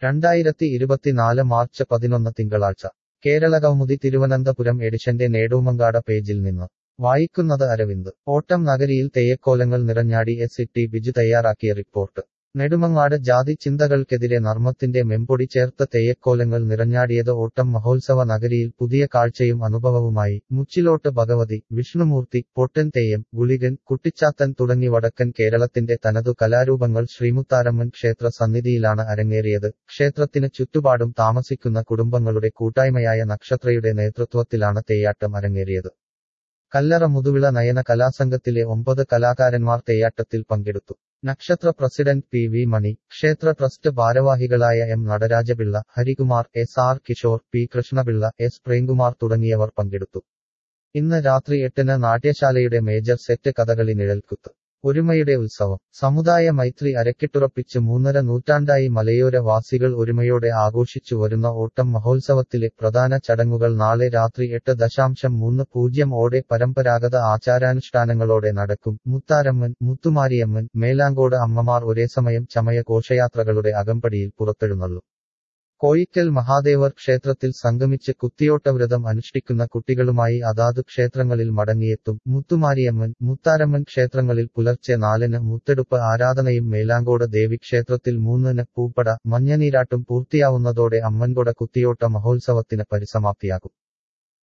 രണ്ടായിരത്തി ഇരുപത്തിനാല് മാർച്ച് പതിനൊന്ന് തിങ്കളാഴ്ച കേരള കൗമുദി തിരുവനന്തപുരം എഡിഷന്റെ നേടൂമങ്കാട പേജിൽ നിന്ന് വായിക്കുന്നത് അരവിന്ദ് ഓട്ടം നഗരിയിൽ തെയ്യക്കോലങ്ങൾ നിറഞ്ഞാടി എസ് ടി ബിജു തയ്യാറാക്കിയ റിപ്പോർട്ട് നെടുമങ്ങാട് ജാതി ചിന്തകൾക്കെതിരെ നർമ്മത്തിന്റെ മെമ്പൊടി ചേർത്ത തെയ്യക്കോലങ്ങൾ നിറഞ്ഞാടിയത് ഓട്ടം മഹോത്സവ നഗരിയിൽ പുതിയ കാഴ്ചയും അനുഭവവുമായി മുച്ചിലോട്ട് ഭഗവതി വിഷ്ണുമൂർത്തി പൊട്ടൻ തെയ്യം ഗുളികൻ കുട്ടിച്ചാത്തൻ തുടങ്ങി വടക്കൻ കേരളത്തിന്റെ തനതു കലാരൂപങ്ങൾ ശ്രീമുത്താരമ്മൻ ക്ഷേത്ര സന്നിധിയിലാണ് അരങ്ങേറിയത് ക്ഷേത്രത്തിന് ചുറ്റുപാടും താമസിക്കുന്ന കുടുംബങ്ങളുടെ കൂട്ടായ്മയായ നക്ഷത്രയുടെ നേതൃത്വത്തിലാണ് തെയ്യാട്ടം അരങ്ങേറിയത് കല്ലറ മുതുവിള നയന കലാസംഘത്തിലെ ഒമ്പത് കലാകാരന്മാർ തെയ്യാട്ടത്തിൽ പങ്കെടുത്തു നക്ഷത്ര പ്രസിഡന്റ് പി വി മണി ക്ഷേത്ര ട്രസ്റ്റ് ഭാരവാഹികളായ M Nataraja Pillai Harikumar S R Kishore P Krishna Pillai S Premkumar തുടങ്ങിയവർ പങ്കെടുത്തു ഇന്ന് രാത്രി എട്ടിന് നാട്യശാലയുടെ മേജർ സെറ്റ് കഥകളി നിഴൽക്കുത്ത് ഒരുമയുടെ ഉത്സവം സമുദായ മൈത്രി അരക്കിട്ടുറപ്പിച്ച് മൂന്നര നൂറ്റാണ്ടായി മലയോര വാസികൾ ഒരുമയോടെ ആഘോഷിച്ചു വരുന്ന ഓട്ടം മഹോത്സവത്തിലെ പ്രധാന ചടങ്ങുകൾ നാളെ രാത്രി എട്ട് ദശാംശം മൂന്ന് പൂജ്യം ഓടെ പരമ്പരാഗത ആചാരാനുഷ്ഠാനങ്ങളോടെ നടക്കും മുത്താരമ്മൻ മുത്തുമാരിയമ്മൻ മേലാങ്കോട് അമ്മമാർ ഒരേസമയം ചമയ ഘോഷയാത്രകളുടെ അകമ്പടിയിൽ പുറത്തെഴുന്നള്ളും കോയിക്കൽ മഹാദേവർ ക്ഷേത്രത്തിൽ സംഗമിച്ച് കുത്തിയോട്ടവ്രതം അനുഷ്ഠിക്കുന്ന കുട്ടികളുമായി അതാതു ക്ഷേത്രങ്ങളിൽ മടങ്ങിയെത്തും മുത്തുമാരിയമ്മൻ മുത്താരമ്മൻ ക്ഷേത്രങ്ങളിൽ പുലർച്ചെ നാലിന് മുത്തെടുപ്പ് ആരാധനയും മേലാങ്കോട് ദേവി ക്ഷേത്രത്തിൽ മൂന്നിന് പൂപ്പട മഞ്ഞനീരാട്ടും പൂർത്തിയാവുന്നതോടെ അമ്മൻകൊട കുത്തിയോട്ട മഹോത്സവത്തിന് പരിസമാപ്തിയാകും